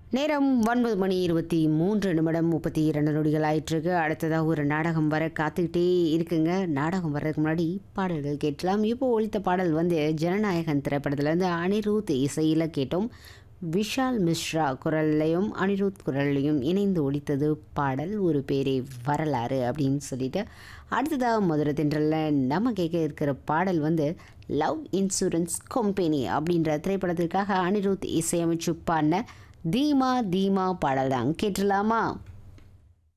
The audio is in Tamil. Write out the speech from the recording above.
நேரம் ஒன்பது மணி இருபத்தி மூன்று நிமிடம் முப்பத்தி இரண்டு நொடிகள் ஆயிட்டிருக்கு அடுத்ததாக ஒரு நாடகம் வர காத்துக்கிட்டே இருக்குங்க நாடகம் வர்றதுக்கு முன்னாடி பாடல்கள் கேட்கலாம் இப்போ ஒழித்த பாடல் வந்து ஜனநாயகன் திரைப்படத்துலேருந்து அனிருத் இசையில் கேட்டோம் விஷால் மிஸ்ரா குரல்லையும் அனிருத் குரல்லையும் இணைந்து ஒழித்தது பாடல் ஒரு பேரே வரலாறு அப்படின்னு சொல்லிட்டு அடுத்ததாக மதுரை தென்றலில் நம்ம கேட்க இருக்கிற பாடல் வந்து லவ் இன்சூரன்ஸ் கம்பெனி அப்படின்ற திரைப்படத்திற்காக அனிருத் இசையமைச்சு பாடின தீமா தீமா பாடல் தான் கேட்டுடலாமா